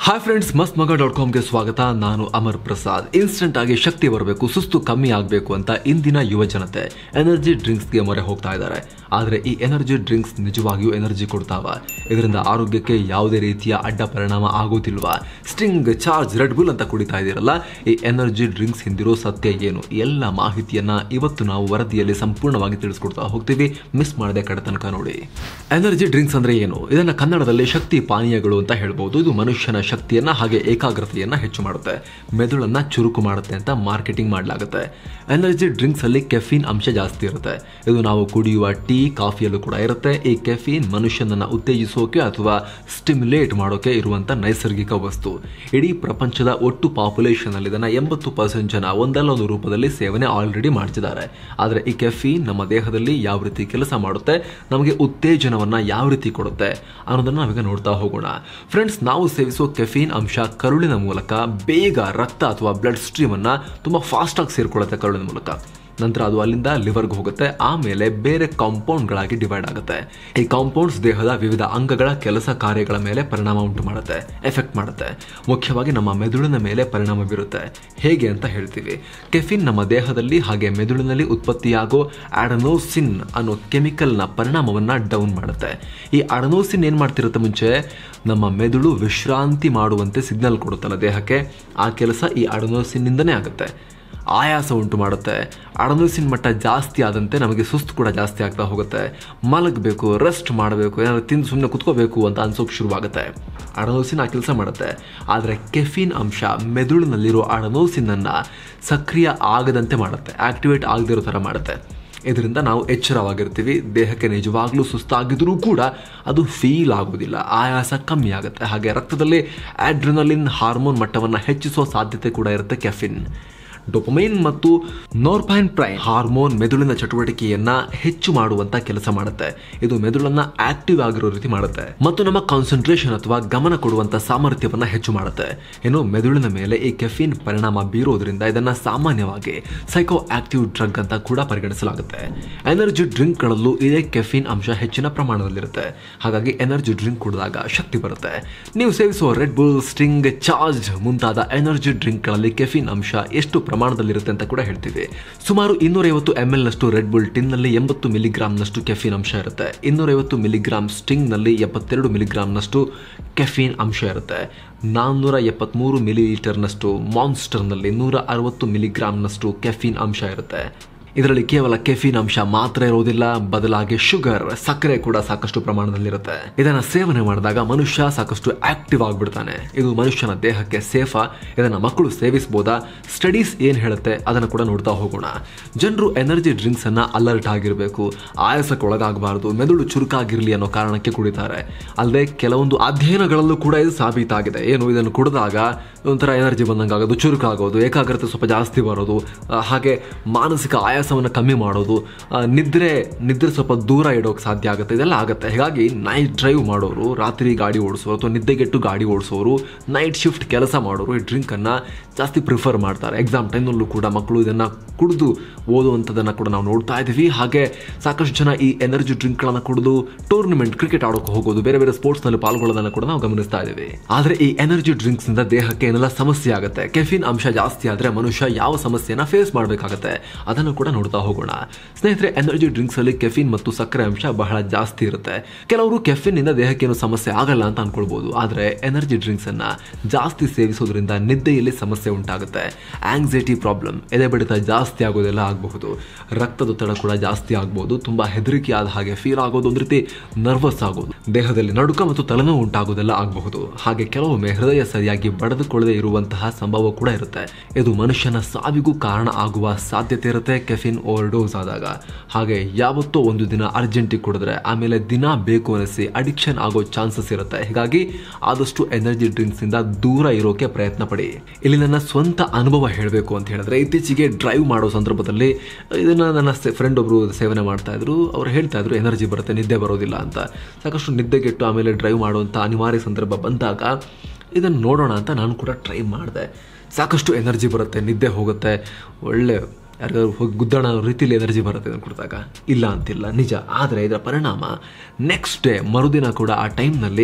hi friends ಮಸ್ತ್ ಮಗ dot ಕಾಮ್ಗೆ ಸ್ವಾಗತ ನಾನು ಅಮರ್ ಪ್ರಸಾದ್ ಇನ್ಸ್ಟೆಂಟ್ ಆಗಿ ಶಕ್ತಿ ಬರಬೇಕು ಸುಸ್ತು ಕಮ್ಮಿ ಆಗಬೇಕು ಅಂತ ಇಂದಿನ ಯುವ ಜನತೆ ಎನರ್ಜಿ ಡ್ರಿಂಕ್ಸ್ಗೆ ಮೊರೆ ಹೋಗ್ತಾ ಇದ್ದಾರೆ ಆದರೆ ಈ ಎನರ್ಜಿ ಡ್ರಿಂಕ್ಸ್ ನಿಜವಾಗಿಯೂ ಎನರ್ಜಿ ಕೊಡ್ತಾವ ಇದರಿಂದ ಆರೋಗ್ಯಕ್ಕೆ ಯಾವುದೇ ರೀತಿಯ ಅಡ್ಡ ಪರಿಣಾಮ ಆಗೋದಿಲ್ವಾ ಸ್ಟ್ರಿಂಗ್ ಚಾರ್ಜ್ ರೆಡ್ ಬುಲ್ ಅಂತ ಕುಡಿತಾ ಇದ್ದೀರಲ್ಲ ಈ ಎನರ್ಜಿ ಡ್ರಿಂಕ್ಸ್ ಹಿಂದಿರೋ ಸತ್ಯ ಏನು ಎಲ್ಲ ಮಾಹಿತಿಯನ್ನ ಇವತ್ತು ನಾವು ವರದಿಯಲ್ಲಿ ಸಂಪೂರ್ಣವಾಗಿ ತಿಳಿಸ್ಕೊಡ್ತಾ ಹೋಗ್ತೀವಿ ಮಿಸ್ ಮಾಡದೆ ಕಡೆ ತನಕ ನೋಡಿ ಎನರ್ಜಿ ಡ್ರಿಂಕ್ಸ್ ಅಂದ್ರೆ ಏನು ಇದನ್ನ ಕನ್ನಡದಲ್ಲಿ ಶಕ್ತಿ ಪಾನೀಯಗಳು ಅಂತ ಹೇಳ್ಬೋದು ಇದು ಮನುಷ್ಯನ ಶಕ್ತಿಯನ್ನ ಹಾಗೆ ಏಕಾಗ್ರತೆಯನ್ನ ಹೆಚ್ಚು ಮಾಡುತ್ತೆ ಮೆದುಳನ್ನ ಚುರುಕು ಮಾಡುತ್ತೆ ಅಂತ ಮಾರ್ಕೆಟಿಂಗ್ ಮಾಡಲಾಗುತ್ತೆ ಎನರ್ಜಿ ಡ್ರಿಂಕ್ಸ್ ಅಲ್ಲಿ ಕೆಫಿನ್ ಅಂಶ ಜಾಸ್ತಿ ಇರುತ್ತೆ ಇದು ನಾವು ಕುಡಿಯುವ ಟೀ ಕಾಫಿಯಲ್ಲೂ ಕೂಡ ಇರುತ್ತೆ ಈ ಕೆಫಿನ್ ಮನುಷ್ಯನನ್ನ ಉತ್ತೇಜಿಸೋಕೆ ಅಥವಾ ಸ್ಟಿಮ್ಯುಲೇಟ್ ಮಾಡೋಕೆ ಇರುವಂತ ನೈಸರ್ಗಿಕ ವಸ್ತು ಇಡೀ ಪ್ರಪಂಚದ ಒಟ್ಟು ಪಾಪ್ಯುಲೇಷನ್ ಅಲ್ಲಿ ಇದನ್ನ ಎಂಬತ್ತು ಪರ್ಸೆಂಟ್ ಜನ ಒಂದಲ್ಲ ಒಂದು ರೂಪದಲ್ಲಿ ಸೇವನೆ ಆಲ್ರೆಡಿ ಮಾಡ್ತಿದ್ದಾರೆ ಆದರೆ ಈ ಕೆಫಿನ್ ನಮ್ಮ ದೇಹದಲ್ಲಿ ಯಾವ ರೀತಿ ಕೆಲಸ ಮಾಡುತ್ತೆ ನಮಗೆ ಉತ್ತೇಜನವನ್ನ ಯಾವ ರೀತಿ ಕೊಡುತ್ತೆ ಅನ್ನೋದನ್ನ ನಾವೀಗ ನೋಡ್ತಾ ಹೋಗೋಣ ಫ್ರೆಂಡ್ಸ್ ನಾವು ಸೇವಿಸುವ ಕೆಫಿನ್ ಅಂಶ ಕರುಳಿನ ಮೂಲಕ ಬೇಗ ರಕ್ತ ಅಥವಾ ಬ್ಲಡ್ ಸ್ಟ್ರೀಮ್ ಅನ್ನ ತುಂಬಾ ಫಾಸ್ಟ್ ಆಗಿ ಸೇರ್ಕೊಳ್ಳುತ್ತೆ ಕರುಳಿನ ಮೂಲಕ ನಂತರ ಅದು ಅಲ್ಲಿಂದ ಲಿವರ್ಗೆ ಹೋಗುತ್ತೆ ಆಮೇಲೆ ಬೇರೆ ಕಾಂಪೌಂಡ್ಗಳಾಗಿ ಡಿವೈಡ್ ಆಗುತ್ತೆ ಈ ಕಾಂಪೌಂಡ್ಸ್ ದೇಹದ ವಿವಿಧ ಅಂಗಗಳ ಕೆಲಸ ಕಾರ್ಯಗಳ ಮೇಲೆ ಪರಿಣಾಮ ಉಂಟು ಮಾಡುತ್ತೆ ಎಫೆಕ್ಟ್ ಮಾಡುತ್ತೆ ಮುಖ್ಯವಾಗಿ ನಮ್ಮ ಮೆದುಳಿನ ಮೇಲೆ ಪರಿಣಾಮ ಬೀರುತ್ತೆ ಹೇಗೆ ಅಂತ ಹೇಳ್ತೀವಿ ಕೆಫಿನ್ ನಮ್ಮ ದೇಹದಲ್ಲಿ ಹಾಗೆ ಮೆದುಳಿನಲ್ಲಿ ಉತ್ಪತ್ತಿಯಾಗೋ ಆಡನೋಸಿನ್ ಅನ್ನೋ ಕೆಮಿಕಲ್ನ ಪರಿಣಾಮವನ್ನ ಡೌನ್ ಮಾಡುತ್ತೆ ಈ ಅಡನೋಸಿನ್ ಏನ್ ಮಾಡ್ತಿರುತ್ತೆ ಮುಂಚೆ ನಮ್ಮ ಮೆದುಳು ವಿಶ್ರಾಂತಿ ಮಾಡುವಂತೆ ಸಿಗ್ನಲ್ ಕೊಡುತ್ತಲ್ಲ ದೇಹಕ್ಕೆ ಆ ಕೆಲಸ ಈ ಅಡನೋಸಿನ್ನಿಂದನೇ ಆಗುತ್ತೆ ಆಯಾಸ ಉಂಟು ಮಾಡುತ್ತೆ ಅಡನೋಸಿನ್ ಮಟ್ಟ ಜಾಸ್ತಿ ಆದಂತೆ ನಮಗೆ ಸುಸ್ತು ಕೂಡ ಜಾಸ್ತಿ ಆಗ್ತಾ ಹೋಗುತ್ತೆ ಮಲಗಬೇಕು ರೆಸ್ಟ್ ಮಾಡಬೇಕು ಏನಾದ್ರು ತಿಂದು ಸುಮ್ಮನೆ ಕುತ್ಕೋಬೇಕು ಅಂತ ಅನ್ಸೋಕೆ ಶುರುವಾಗುತ್ತೆ ಅಡನೋಸಿನ್ ಆ ಕೆಲಸ ಮಾಡುತ್ತೆ ಆದರೆ ಕೆಫಿನ್ ಅಂಶ ಮೆದುಳಿನಲ್ಲಿರೋ ಅಡನೋಸಿನನ್ನು ಸಕ್ರಿಯ ಆಗದಂತೆ ಮಾಡುತ್ತೆ ಆಕ್ಟಿವೇಟ್ ಆಗದಿರೋ ಥರ ಮಾಡುತ್ತೆ ಇದರಿಂದ ನಾವು ಎಚ್ಚರವಾಗಿರ್ತೀವಿ ದೇಹಕ್ಕೆ ನಿಜವಾಗ್ಲೂ ಸುಸ್ತಾಗಿದ್ರೂ ಕೂಡ ಅದು ಫೀಲ್ ಆಗೋದಿಲ್ಲ ಆಯಾಸ ಕಮ್ಮಿ ಆಗುತ್ತೆ ಹಾಗೆ ರಕ್ತದಲ್ಲಿ ಆಡ್ರಿನಲಿನ್ ಹಾರ್ಮೋನ್ ಮಟ್ಟವನ್ನು ಹೆಚ್ಚಿಸುವ ಸಾಧ್ಯತೆ ಕೂಡ ಇರುತ್ತೆ ಕೆಫಿನ್ ಡೊಪಮೈನ್ ಮತ್ತು ನೋರ್ಪೈನ್ ಪ್ರೈ ಹಾರ್ಮೋನ್ ಮೆದುಳಿನ ಚಟುವಟಿಕೆಯನ್ನ ಹೆಚ್ಚು ಮಾಡುವಂತ ಕೆಲಸ ಮಾಡುತ್ತೆ ಇದು ಮೆದುಳನ್ನ ಆಕ್ಟಿವ್ ಆಗಿರೋ ರೀತಿ ಮಾಡುತ್ತೆ ಮತ್ತು ನಮ್ಮ ಕಾನ್ಸಂಟ್ರೇಷನ್ ಅಥವಾ ಗಮನ ಕೊಡುವಂತ ಸಾಮರ್ಥ್ಯವನ್ನ ಹೆಚ್ಚು ಮಾಡುತ್ತೆ ಇನ್ನು ಮೆದುಳಿನ ಮೇಲೆ ಈ ಕೆಫಿನ್ ಪರಿಣಾಮ ಬೀರೋದ್ರಿಂದ ಇದನ್ನ ಸಾಮಾನ್ಯವಾಗಿ ಸೈಕೋ ಆಕ್ಟಿವ್ ಡ್ರಗ್ ಅಂತ ಕೂಡ ಪರಿಗಣಿಸಲಾಗುತ್ತೆ ಎನರ್ಜಿ ಡ್ರಿಂಕ್ಗಳಲ್ಲೂ ಇದೇ ಕೆಫಿನ್ ಅಂಶ ಹೆಚ್ಚಿನ ಪ್ರಮಾಣದಲ್ಲಿರುತ್ತೆ ಹಾಗಾಗಿ ಎನರ್ಜಿ ಡ್ರಿಂಕ್ ಕುಡಿದಾಗ ಶಕ್ತಿ ಬರುತ್ತೆ ನೀವು ಸೇವಿಸುವ ರೆಡ್ ಬುಲ್ ಸ್ಟಿಂಗ್ ಚಾರ್ಜ್ ಮುಂತಾದ ಎನರ್ಜಿ ಡ್ರಿಂಕ್ಗಳಲ್ಲಿ ಕೆಫಿನ್ ಅಂಶ ಎಷ್ಟು ಪ್ರಮಾಣದಲ್ಲಿರುತ್ತೆ ಅಂತ ಕೂಡ ಹೇಳ್ತೀವಿ ಸುಮಾರು ಇನ್ನೂರೈವತ್ತು ಎಮ್ ಎಲ್ ನಷ್ಟು ರೆಡ್ ಬುಲ್ ಟಿನ್ನಲ್ಲಿ ಎಂಬತ್ತು ಮಿಲಿಗ್ರಾಮ್ನಷ್ಟು ಕೆಫಿನ್ ಅಂಶ ಇರುತ್ತೆ ಇನ್ನೂರೈವತ್ತು ಮಿಲಿಗ್ರಾಮ್ ಸ್ಟಿಂಗ್ನಲ್ಲಿ ಎಪ್ಪತ್ತೆರಡು ಮಿಲಿಗ್ರಾಮ್ನಷ್ಟು ಕೆಫಿನ್ ಅಂಶ ಇರುತ್ತೆ ನಾನ್ನೂರ ಎಪ್ಪತ್ತ್ಮೂರು ಮಿಲಿ ಲೀಟರ್ನಷ್ಟು ಮಾನ್ಸ್ಟರ್ನಲ್ಲಿ ನೂರ ಅರವತ್ತು ಮಿಲಿಗ್ರಾಮ್ನಷ್ಟು ಕೆಫಿನ್ ಅಂಶ ಇರುತ್ತೆ ಇದರಲ್ಲಿ ಕೇವಲ ಕೆಫಿನ್ ಅಂಶ ಮಾತ್ರ ಇರೋದಿಲ್ಲ ಬದಲಾಗಿ ಶುಗರ್ ಸಕ್ಕರೆ ಕೂಡ ಸಾಕಷ್ಟು ಪ್ರಮಾಣದಲ್ಲಿರುತ್ತೆ ಇದನ್ನ ಸೇವನೆ ಮಾಡಿದಾಗ ಮನುಷ್ಯ ಸಾಕಷ್ಟು ಆಕ್ಟಿವ್ ಆಗಿಬಿಡ್ತಾನೆ ಇದು ಮನುಷ್ಯನ ದೇಹಕ್ಕೆ ಸೇಫಾ ಇದನ್ನ ಮಕ್ಕಳು ಸೇವಿಸಬಹುದಾ ಸ್ಟಡೀಸ್ ಏನ್ ಹೇಳುತ್ತೆ ಅದನ್ನ ಕೂಡ ನೋಡ್ತಾ ಹೋಗೋಣ ಜನರು ಎನರ್ಜಿ ಡ್ರಿಂಕ್ಸ್ ಅನ್ನ ಅಲರ್ಟ್ ಆಗಿರಬೇಕು ಆಯಾಸಕ್ಕೆ ಒಳಗಾಗಬಾರದು ಮೆದುಳು ಚುರುಕಾಗಿರ್ಲಿ ಅನ್ನೋ ಕಾರಣಕ್ಕೆ ಕುಡಿತಾರೆ ಅಲ್ಲದೆ ಕೆಲವೊಂದು ಅಧ್ಯಯನಗಳಲ್ಲೂ ಕೂಡ ಇದು ಸಾಬೀತಾಗಿದೆ ಏನು ಇದನ್ನು ಕುಡಿದಾಗ ಒಂಥರ ಎನರ್ಜಿ ಬಂದಂಗಾಗೋದು ಚುರುಕಾಗೋದು ಏಕಾಗ್ರತೆ ಸ್ವಲ್ಪ ಜಾಸ್ತಿ ಬರೋದು ಆ, ಹಾಗೆ ಮಾನಸಿಕ ಆಯಾಸವನ್ನು ಕಮ್ಮಿ ಮಾಡೋದು ಆ, ನಿದ್ರೆ ನಿದ್ರೆ ಸ್ವಲ್ಪ ದೂರ ಇಡೋಕೆ ಸಾಧ್ಯ ಆಗುತ್ತೆ ಇದೆಲ್ಲ ಆಗುತ್ತೆ ಹೀಗಾಗಿ ನೈಟ್ ಡ್ರೈವ್ ಮಾಡೋರು ರಾತ್ರಿ ಗಾಡಿ ಓಡಿಸೋರು ಅಥವಾ ನಿದ್ದೆಗೆಟ್ಟು ಗಾಡಿ ಓಡಿಸೋರು ನೈಟ್ ಶಿಫ್ಟ್ ಕೆಲಸ ಮಾಡೋರು ಈ ಡ್ರಿಂಕನ್ನು ಜಾಸ್ತಿ ಪ್ರಿಫರ್ ಮಾಡ್ತಾರೆ ಎಕ್ಸಾಮ್ ಟೈಮ್ನಲ್ಲೂ ಕೂಡ ಮಕ್ಕಳು ಇದನ್ನು ಕುಡಿದು ಓದುವಂಥದ್ದನ್ನು ಕೂಡ ನಾವು ನೋಡ್ತಾ ಇದ್ದೀವಿ ಹಾಗೆ ಸಾಕಷ್ಟು ಜನ ಈ ಎನರ್ಜಿ ಡ್ರಿಂಕ್ಗಳನ್ನು ಕುಡಿದು ಟೂರ್ನಮೆಂಟ್ ಕ್ರಿಕೆಟ್ ಆಡೋಕೆ ಹೋಗೋದು ಬೇರೆ ಬೇರೆ ಸ್ಪೋರ್ಟ್ಸ್ನಲ್ಲಿ ಪಾಲ್ಗೊಳ್ಳೋದನ್ನು ಕೂಡ ನಾವು ಗಮನಿಸ್ತಾ ಇದ್ದೀವಿ ಆದರೆ ಈ ಎನರ್ಜಿ ಡ್ರಿಂಕ್ಸ್ನಿಂದ ದೇಹಕ್ಕೆ ಏನೆಲ್ಲ ಸಮಸ್ಯೆ ಆಗುತ್ತೆ ಕೆಫಿನ್ ಅಂಶ ಜಾಸ್ತಿ ಆದರೆ ಮನುಷ್ಯ ಯಾವ ಸಮಸ್ಯೆನ ಫೇಸ್ ಮಾಡಬೇಕಾಗುತ್ತೆ ಅದನ್ನು ಕೂಡ ನೋಡ್ತಾ ಹೋಗೋಣ ಸ್ನೇಹಿತರೆ ಎನರ್ಜಿ ಡ್ರಿಂಕ್ಸ್ ಅಲ್ಲಿ ಕೆಫಿನ್ ಮತ್ತು ಸಕ್ಕರೆ ಅಂಶ ಬಹಳ ಜಾಸ್ತಿ ಇರುತ್ತೆ ಕೆಲವರು ಕೆಫಿನ್ ಇಂದ ದೇಹಕ್ಕೆ ಏನು ಸಮಸ್ಯೆ ಆಗಲ್ಲ ಅಂತ ಅನ್ಕೊಳ್ಬಹುದು ಆದರೆ ಎನರ್ಜಿ ಡ್ರಿಂಕ್ಸ್ ಅನ್ನ ಜಾಸ್ತಿ ಸೇವಿಸೋದ್ರಿಂದ ನಿದ್ದೆಯಲ್ಲಿ ಸಮಸ್ಯೆ ಉಂಟಾಗುತ್ತೆ ಆಂಗ್ಸೈಟಿ ಪ್ರಾಬ್ಲಮ್ ಎದೆ ಬಡಿತ ಜಾಸ್ತಿ ಆಗೋದೆಲ್ಲ ಆಗಬಹುದು ರಕ್ತದೊತ್ತಡ ಕೂಡ ಜಾಸ್ತಿ ಆಗಬಹುದು ತುಂಬಾ ಹೆದರಿಕೆ ಆದ ಹಾಗೆ ಫೀಲ್ ಆಗೋದು ಒಂದು ರೀತಿ ನರ್ವಸ್ ಆಗೋದು ದೇಹದಲ್ಲಿ ನಡುಕ ಮತ್ತು ತಲೆನೋವು ಉಂಟಾಗೋದೆಲ್ಲ ಆಗಬಹುದು ಹಾಗೆ ಕೆಲವೊಮ್ಮೆ ಹೃದಯ ಸರಿಯಾಗಿ ಬಡಿದುಕೊಳ್ಳದೆ ಇರುವಂತಹ ಸಂಭವ ಕೂಡ ಇರುತ್ತೆ ಇದು ಮನುಷ್ಯನ ಸಾವಿಗೂ ಕಾರಣ ಆಗುವ ಸಾಧ್ಯತೆ ಇರುತ್ತೆ ಕೆಫಿನ್ ಓವರ್ ಡೋಸ್ ಆದಾಗ ಹಾಗೆ ಯಾವತ್ತೋ ಒಂದು ದಿನ ಅರ್ಜೆಂಟಿಗೆ ಕುಡಿದ್ರೆ ಆಮೇಲೆ ದಿನ ಬೇಕು ಅನಿಸಿ ಅಡಿಕ್ಷನ್ ಆಗೋ ಚಾನ್ಸಸ್ ಇರುತ್ತೆ ಹೀಗಾಗಿ ಆದಷ್ಟು ಎನರ್ಜಿ ಡ್ರಿಂಕ್ಸ್ ಇಂದ ದೂರ ಇರೋಕೆ ಪ್ರಯತ್ನ ಪಡಿ ಇಲ್ಲಿ ನನ್ನ ಸ್ವಂತ ಅನುಭವ ಹೇಳಬೇಕು ಅಂತ ಹೇಳಿದ್ರೆ ಇತ್ತೀಚೆಗೆ ಡ್ರೈವ್ ಮಾಡೋ ಸಂದರ್ಭದಲ್ಲಿ ಇದನ್ನ ನನ್ನ ಫ್ರೆಂಡ್ ಒಬ್ರು ಸೇವನೆ ಮಾಡ್ತಾ ಇದ್ರು ಅವ್ರು ಹೇಳ್ತಾ ಇದ್ರು ಎನರ್ಜಿ ಬರುತ್ತೆ ನಿದ್ದೆ ಬರೋದಿಲ್ಲ ಅಂತ ಸಾಕಷ್ಟು ನಿದ್ದೆಗೆಟ್ಟು ಆಮೇಲೆ ಡ್ರೈವ್ ಮಾಡುವಂಥ ಅನಿವಾರ್ಯ ಸಂದರ್ಭ ಬಂದಾಗ ಇದನ್ನು ನೋಡೋಣ ಅಂತ ನಾನು ಕೂಡ ಟ್ರೈ ಮಾಡಿದೆ ಸಾಕಷ್ಟು ಎನರ್ಜಿ ಬರುತ್ತೆ ನಿದ್ದೆ ಹೋಗುತ್ತೆ ಒಳ್ಳೆ ಯಾರಿಗಾದ್ರು ಹೋಗಿ ಗುದ್ದಾಡ ಅನ್ನೋ ರೀತಿಯಲ್ಲಿ ಎನರ್ಜಿ ಬರುತ್ತೆ ಅಂತ ಕೊಡಿದಾಗ ಇಲ್ಲ ಅಂತಿಲ್ಲ ನಿಜ ಆದರೆ ಇದರ ಪರಿಣಾಮ ನೆಕ್ಸ್ಟ್ ಡೇ ಮರುದಿನ ಕೂಡ ಆ ಟೈಮ್ನಲ್ಲಿ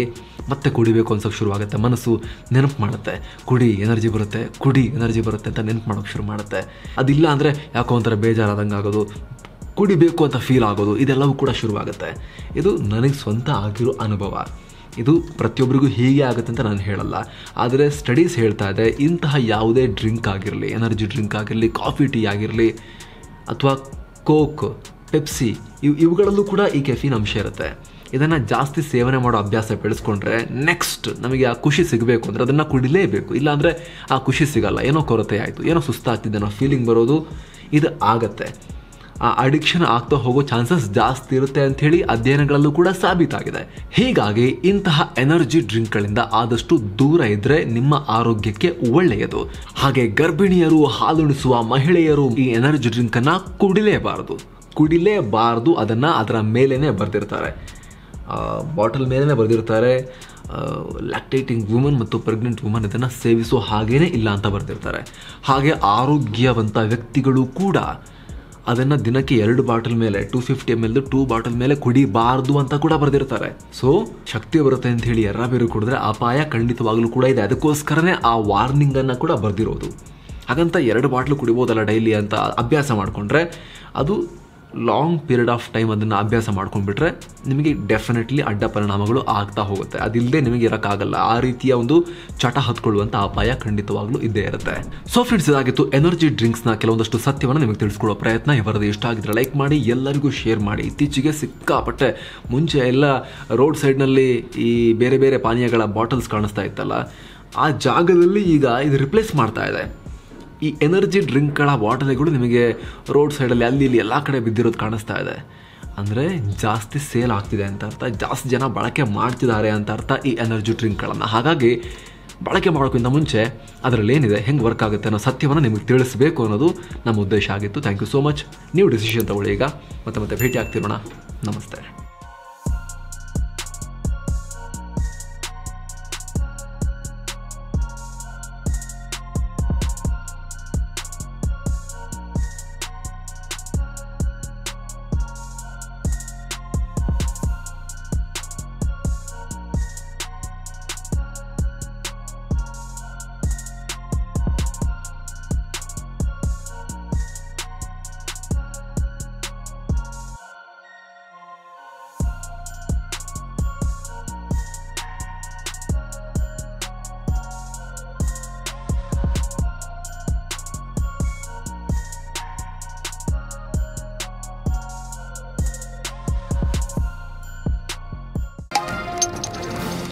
ಮತ್ತೆ ಕುಡಿಬೇಕು ಅನ್ಸೋಕೆ ಶುರುವಾಗುತ್ತೆ ಮನಸ್ಸು ನೆನಪು ಮಾಡುತ್ತೆ ಕುಡಿ ಎನರ್ಜಿ ಬರುತ್ತೆ ಕುಡಿ ಎನರ್ಜಿ ಬರುತ್ತೆ ಅಂತ ನೆನಪು ಮಾಡೋಕೆ ಶುರು ಮಾಡುತ್ತೆ ಅದಿಲ್ಲ ಅಂದರೆ ಯಾಕೋ ಒಂಥರ ಬೇಜಾರಾದಂಗೆ ಆಗೋದು ಕುಡಿಬೇಕು ಅಂತ ಫೀಲ್ ಆಗೋದು ಇದೆಲ್ಲವೂ ಕೂಡ ಶುರುವಾಗುತ್ತೆ ಇದು ನನಗೆ ಸ್ವಂತ ಆಗಿರೋ ಅನುಭವ ಇದು ಪ್ರತಿಯೊಬ್ಬರಿಗೂ ಹೀಗೆ ಆಗುತ್ತೆ ಅಂತ ನಾನು ಹೇಳಲ್ಲ ಆದರೆ ಸ್ಟಡೀಸ್ ಹೇಳ್ತಾ ಇದೆ ಇಂತಹ ಯಾವುದೇ ಡ್ರಿಂಕ್ ಆಗಿರಲಿ ಎನರ್ಜಿ ಡ್ರಿಂಕ್ ಆಗಿರಲಿ ಕಾಫಿ ಟೀ ಆಗಿರಲಿ ಅಥವಾ ಕೋಕ್ ಪೆಪ್ಸಿ ಇವು ಇವುಗಳಲ್ಲೂ ಕೂಡ ಈ ಕೆಫಿನ್ ಅಂಶ ಇರುತ್ತೆ ಇದನ್ನು ಜಾಸ್ತಿ ಸೇವನೆ ಮಾಡೋ ಅಭ್ಯಾಸ ಬೆಳೆಸ್ಕೊಂಡ್ರೆ ನೆಕ್ಸ್ಟ್ ನಮಗೆ ಆ ಖುಷಿ ಸಿಗಬೇಕು ಅಂದರೆ ಅದನ್ನು ಕುಡಿಲೇಬೇಕು ಇಲ್ಲಾಂದರೆ ಆ ಖುಷಿ ಸಿಗಲ್ಲ ಏನೋ ಕೊರತೆ ಆಯಿತು ಏನೋ ಸುಸ್ತಾಗ್ತಿದೆ ಅನ್ನೋ ಫೀಲಿಂಗ್ ಬರೋದು ಇದು ಆಗತ್ತೆ ಆ ಅಡಿಕ್ಷನ್ ಆಗ್ತಾ ಹೋಗೋ ಚಾನ್ಸಸ್ ಜಾಸ್ತಿ ಇರುತ್ತೆ ಅಂತ ಹೇಳಿ ಅಧ್ಯಯನಗಳಲ್ಲೂ ಕೂಡ ಸಾಬೀತಾಗಿದೆ ಹೀಗಾಗಿ ಇಂತಹ ಎನರ್ಜಿ ಡ್ರಿಂಕ್ಗಳಿಂದ ಆದಷ್ಟು ದೂರ ಇದ್ರೆ ನಿಮ್ಮ ಆರೋಗ್ಯಕ್ಕೆ ಒಳ್ಳೆಯದು ಹಾಗೆ ಗರ್ಭಿಣಿಯರು ಹಾಲುಣಿಸುವ ಮಹಿಳೆಯರು ಈ ಎನರ್ಜಿ ಡ್ರಿಂಕ್ ಅನ್ನ ಕುಡಿಲೇಬಾರದು ಕುಡಿಲೇಬಾರದು ಅದನ್ನ ಅದರ ಮೇಲೇನೆ ಬರೆದಿರ್ತಾರೆ ಬಾಟಲ್ ಮೇಲೇ ಬರೆದಿರ್ತಾರೆ ಲ್ಯಾಕ್ಟೇಟಿಂಗ್ ವುಮನ್ ಮತ್ತು ಪ್ರೆಗ್ನೆಂಟ್ ವುಮನ್ ಇದನ್ನು ಸೇವಿಸೋ ಹಾಗೇನೇ ಇಲ್ಲ ಅಂತ ಬರೆದಿರ್ತಾರೆ ಹಾಗೆ ಆರೋಗ್ಯವಂತ ವ್ಯಕ್ತಿಗಳು ಕೂಡ ಅದನ್ನು ದಿನಕ್ಕೆ ಎರಡು ಬಾಟಲ್ ಮೇಲೆ ಟೂ ಫಿಫ್ಟಿ ಎಮ್ ಎಲ್ದು ಟೂ ಬಾಟಲ್ ಮೇಲೆ ಕುಡಿಬಾರ್ದು ಅಂತ ಕೂಡ ಬರೆದಿರ್ತಾರೆ ಸೊ ಶಕ್ತಿ ಬರುತ್ತೆ ಅಂತ ಹೇಳಿ ಎರ ಬೇರು ಕುಡಿದ್ರೆ ಅಪಾಯ ಖಂಡಿತವಾಗ್ಲೂ ಕೂಡ ಇದೆ ಅದಕ್ಕೋಸ್ಕರನೇ ಆ ವಾರ್ನಿಂಗ್ ಅನ್ನ ಕೂಡ ಬರೆದಿರೋದು ಹಾಗಂತ ಎರಡು ಬಾಟ್ಲು ಕುಡಿಬೋದಲ್ಲ ಡೈಲಿ ಅಂತ ಅಭ್ಯಾಸ ಮಾಡಿಕೊಂಡ್ರೆ ಅದು ಲಾಂಗ್ ಪೀರಿಯಡ್ ಆಫ್ ಟೈಮ್ ಅದನ್ನು ಅಭ್ಯಾಸ ಮಾಡ್ಕೊಂಡ್ಬಿಟ್ರೆ ನಿಮಗೆ ಡೆಫಿನೆಟ್ಲಿ ಅಡ್ಡ ಪರಿಣಾಮಗಳು ಆಗ್ತಾ ಹೋಗುತ್ತೆ ಅದಿಲ್ಲದೆ ನಿಮಗೆ ಇರೋಕ್ಕಾಗಲ್ಲ ಆ ರೀತಿಯ ಒಂದು ಚಟ ಹತ್ಕೊಳ್ಳುವಂಥ ಅಪಾಯ ಖಂಡಿತವಾಗ್ಲೂ ಇದ್ದೇ ಇರುತ್ತೆ ಸೊ ಫ್ರೆಂಡ್ಸ್ ಇದಾಗಿತ್ತು ಎನರ್ಜಿ ಡ್ರಿಂಕ್ಸ್ನ ಕೆಲವೊಂದಷ್ಟು ಸತ್ಯವನ್ನು ನಿಮಗೆ ತಿಳಿಸ್ಕೊಡೋ ಪ್ರಯತ್ನ ಇವರದ್ದು ಇಷ್ಟ ಆಗಿದ್ರೆ ಲೈಕ್ ಮಾಡಿ ಎಲ್ಲರಿಗೂ ಶೇರ್ ಮಾಡಿ ಇತ್ತೀಚೆಗೆ ಸಿಕ್ಕಾಪಟ್ಟೆ ಮುಂಚೆ ಎಲ್ಲ ರೋಡ್ ಸೈಡ್ನಲ್ಲಿ ಈ ಬೇರೆ ಬೇರೆ ಪಾನೀಯಗಳ ಬಾಟಲ್ಸ್ ಕಾಣಿಸ್ತಾ ಇತ್ತಲ್ಲ ಆ ಜಾಗದಲ್ಲಿ ಈಗ ಇದು ರಿಪ್ಲೇಸ್ ಮಾಡ್ತಾ ಇದೆ ಈ ಎನರ್ಜಿ ಡ್ರಿಂಕ್ಗಳ ಬಾಟಲಿಗಳು ನಿಮಗೆ ರೋಡ್ ಸೈಡಲ್ಲಿ ಅಲ್ಲಿ ಇಲ್ಲಿ ಎಲ್ಲ ಕಡೆ ಬಿದ್ದಿರೋದು ಕಾಣಿಸ್ತಾ ಇದೆ ಅಂದರೆ ಜಾಸ್ತಿ ಸೇಲ್ ಆಗ್ತಿದೆ ಅಂತ ಅರ್ಥ ಜಾಸ್ತಿ ಜನ ಬಳಕೆ ಮಾಡ್ತಿದ್ದಾರೆ ಅಂತ ಅರ್ಥ ಈ ಎನರ್ಜಿ ಡ್ರಿಂಕ್ಗಳನ್ನು ಹಾಗಾಗಿ ಬಳಕೆ ಮಾಡೋಕ್ಕಿಂತ ಮುಂಚೆ ಅದರಲ್ಲಿ ಏನಿದೆ ಹೆಂಗೆ ವರ್ಕ್ ಆಗುತ್ತೆ ಅನ್ನೋ ಸತ್ಯವನ್ನು ನಿಮಗೆ ತಿಳಿಸಬೇಕು ಅನ್ನೋದು ನಮ್ಮ ಉದ್ದೇಶ ಆಗಿತ್ತು ಥ್ಯಾಂಕ್ ಯು ಸೋ ಮಚ್ ನೀವು ಡಿಸಿಷನ್ ತಗೊಳ್ಳಿ ಈಗ ಮತ್ತೆ ಮತ್ತೆ ಭೇಟಿ ಆಗ್ತಿರೋಣ ನಮಸ್ತೆ